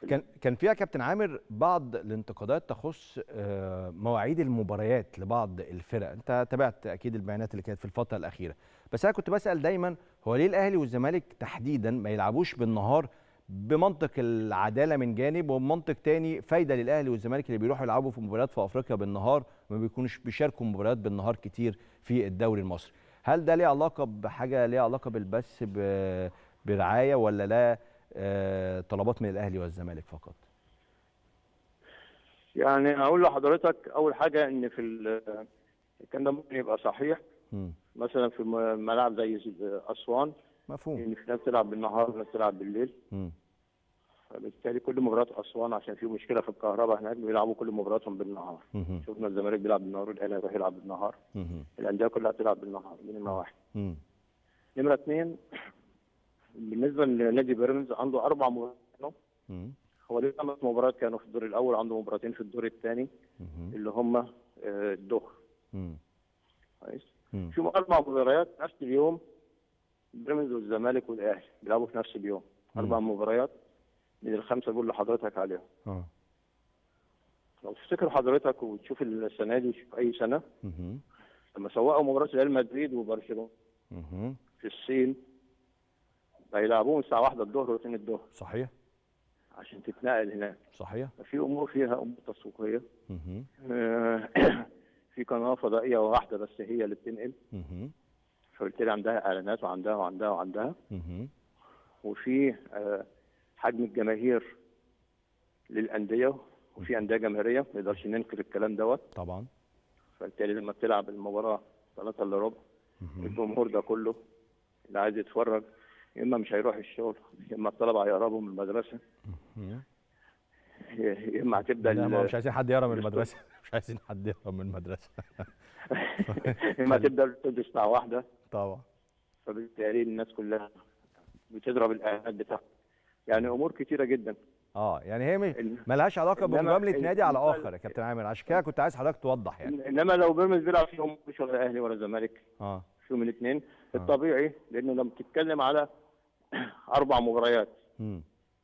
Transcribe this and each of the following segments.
كان كان فيها كابتن عامر بعض الانتقادات تخص آه، مواعيد المباريات لبعض الفرق انت تابعت اكيد البيانات اللي كانت في الفتره الاخيره بس انا كنت بسال دايما هو ليه الاهلي والزمالك تحديدا ما يلعبوش بالنهار بمنطق العداله من جانب وبمنطق تاني فايده للاهلي والزمالك اللي بيروحوا يلعبوا في مباريات في افريقيا بالنهار وما بيكونوش بيشاركوا مباريات بالنهار كتير في الدوري المصري هل ده ليه علاقه بحاجه ليها علاقه بالبث ب- برعايه ولا لا آه، طلبات من الاهلي والزمالك فقط يعني اقول لحضرتك اول حاجه ان في ال- الكلام ده ممكن يبقى صحيح مم. مثلا في م- ملاعب زي اسوان مفهوم ان في ناس تلعب بالنهار وناس تلعب بالليل مم. فبالتالي كل مباريات اسوان عشان في مشكله في الكهرباء هناك بيلعبوا كل مبارياتهم بالنهار مهم. شفنا الزمالك بيلعب بالنهار والاهلي هيروح يلعب بالنهار مهم. الانديه كلها بتلعب بالنهار دي نمره واحد مم. نمره اثنين بالنسبه لنادي بيراميدز عنده اربع مباريات مم. هو ليه خمس مباريات كانوا في الدور الاول عنده مباراتين في الدور الثاني مهم. اللي هم آه، الظهر مم. كويس مم. في اربع مباريات نفس اليوم بيراميدز والزمالك والاهلي بيلعبوا في نفس اليوم اربع مباريات من الخمسه دول اللي حضرتك عليهم اه لو تفتكر حضرتك وتشوف السنه دي وتشوف اي سنه مهم. لما سوقوا مباراه ريال مدريد وبرشلونه مهم. في الصين هيلعبوهم الساعه 1 الظهر و2 الظهر صحيح عشان تتنقل هناك صحيح ففي امور فيها امور تسويقيه مهم. آه، في قناه فضائيه واحده بس هي اللي بتنقل مهم. فبالتالي عندها اعلانات وعندها وعندها وعندها مهم. وفي آه، حجم الجماهير للانديه وفي انديه جماهيريه ما نقدرش ننكر الكلام دوت طبعا فبالتالي لما بتلعب المباراه 3 الا ربع الجمهور ده كله اللي عايز يتفرج يا اما مش هيروح الشغل يا اما الطلبه هيهربوا من المدرسه مهم. يا اما هتبدا لا ما هو ال- مش عايزين حد يهرب من المدرسه مش عايزين حد يهرب من المدرسه يا اما هتبدا الاستوديو الساعه واحدة طبعا فبالتالي الناس كلها بتضرب الاعلانات بتاعها يعني امور كتيره جدا اه يعني هي مش ال- ملهاش علاقه إنما بمجامله ال- نادي على ال- اخر يا كابتن عامر عشان كده كنت عايز حضرتك توضح يعني انما لو بيراميدز بيلعب فيهم مش ولا اهلي ولا زمالك اه فيهم الاثنين الطبيعي لانه لما بتتكلم على اربع مباريات مم.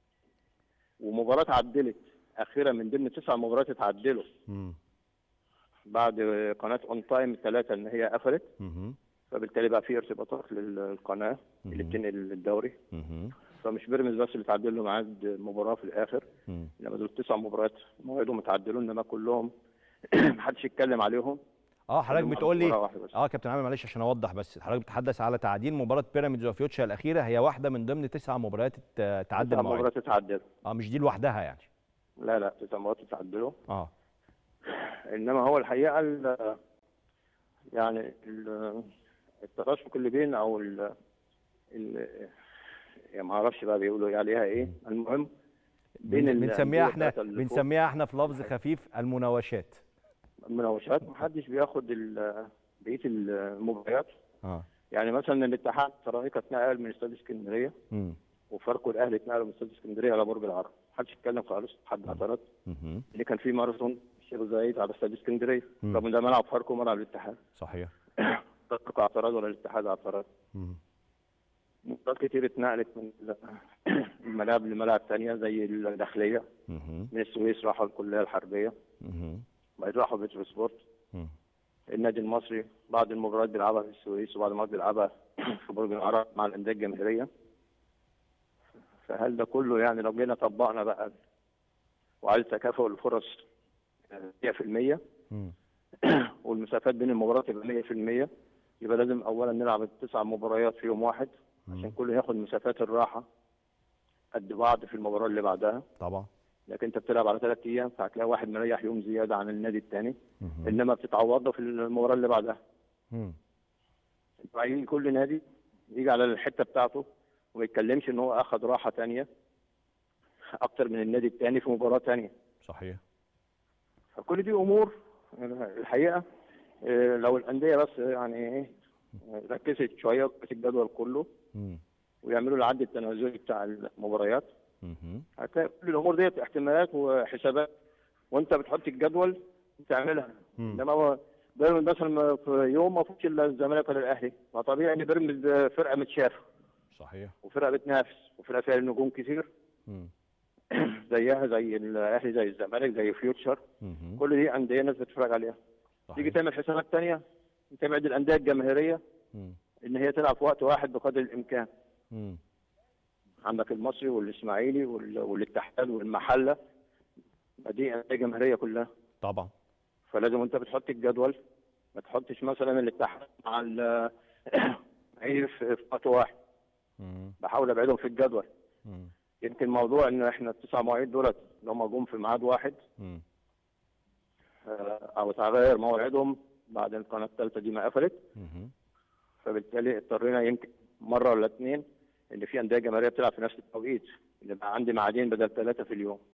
ومباراه اتعدلت اخيرا من ضمن تسع مباريات اتعدلوا مم. بعد قناه اون تايم ثلاثه ان هي قفلت مهم. فبالتالي بقى في ارتباطات للقناه اللي بتنقل الدوري مهم. فمش بيراميدز بس اللي تعدل له ميعاد مباراه في الاخر مم. انما دول تسع مباريات مواعيدهم اتعدلوا انما كلهم محدش يتكلم عليهم اه حضرتك كلهم بتقول على لي مباراة واحدة بس. اه كابتن عامر معلش عشان اوضح بس حضرتك بتتحدث على تعديل مباراه بيراميدز وفيوتشر الاخيره هي واحده من ضمن تسع مباريات ت- تعدل تسع مواعيد مباريات اتعدلوا اه مش دي لوحدها يعني لا لا تسع مباريات اتعدلوا اه انما هو الحقيقه ال- يعني ال- التراشق اللي بين او ال ال يعني ما اعرفش بقى بيقولوا إيه عليها ايه المهم بين بن- بنسميها الأندية احنا الثلاثة اللي فوق. بنسميها احنا في لفظ خفيف المناوشات المناوشات محدش بياخد ال- بقيه المباريات اه يعني مثلا الاتحاد سيراميكا اتنقل من استاد اسكندريه امم وفاركو الاهلي اتنقلوا من استاد اسكندريه على برج العرب محدش اتكلم خالص حد اعترض مهم. اللي كان فيه ماراثون الشيخ زايد على استاد اسكندريه مم. رغم ان ده ملعب فاركو وملعب الاتحاد صحيح فاركو اعترض ولا الاتحاد اعترض مم. مباريات كتير اتنقلت من ال- الملاعب لملاعب تانية زي الداخليه مهم. من السويس راحوا الكليه الحربيه مهم. بعد راحوا بيترو سبورت مم. النادي المصري بعض المباريات بيلعبها في السويس وبعض المباريات بيلعبها في برج العرب مع الانديه الجماهيريه فهل ده كله يعني لو جينا طبقنا بقى وعايز تكافؤ الفرص آه، 100% مم. والمسافات بين المباريات يبقى 100% يبقى لازم اولا نلعب التسع مباريات في يوم واحد عشان كله ياخد مسافات الراحه قد بعض في المباراه اللي بعدها طبعا لكن انت بتلعب على ثلاث ايام فهتلاقي واحد مريح يوم زياده عن النادي الثاني مهم. انما بتتعوضه في المباراه اللي بعدها مم. بعدين كل نادي يجي على الحته بتاعته وما يتكلمش ان هو اخذ راحه تانية اكتر من النادي الثاني في مباراه تانية صحيح فكل دي امور الحقيقه آه، لو الانديه بس يعني ايه ركزت شويه وكانت الجدول كله مم. ويعملوا العد التنازلي بتاع المباريات مهم. هتلاقي كل الامور ديت احتمالات وحسابات وانت بتحط الجدول بتعملها مم. انما هو بيراميدز مثلا في يوم ما فيش الا الزمالك ولا الاهلي ما طبيعي ان بيراميدز فرقه متشافه صحيح وفرقه بتنافس وفرقه فيها نجوم كتير مم. زيها زي الاهلي زي الزمالك زي فيوتشر مهم. كل دي انديه الناس بتتفرج عليها تيجي صحيح. تعمل حسابات تانية تبعد الانديه الجماهيريه مم. ان هي تلعب في وقت واحد بقدر الامكان مم. عندك المصري والاسماعيلي وال- والاتحاد والمحله دي انديه جماهيريه كلها طبعا فلازم انت بتحط الجدول ما تحطش مثلا الاتحاد مع ال- الاسماعيلي في في وقت واحد مم. بحاول ابعدهم في الجدول مم. يمكن موضوع ان احنا التسع مواعيد دولت اللي هم جم في ميعاد واحد مم. آه، او تغير موعدهم بعد القناه الثالثه دي ما قفلت مهم. فبالتالي اضطرينا يمكن مره ولا اتنين ان في انديه جماهيريه بتلعب في نفس التوقيت اللي بقى عندي ميعادين بدل ثلاثه في اليوم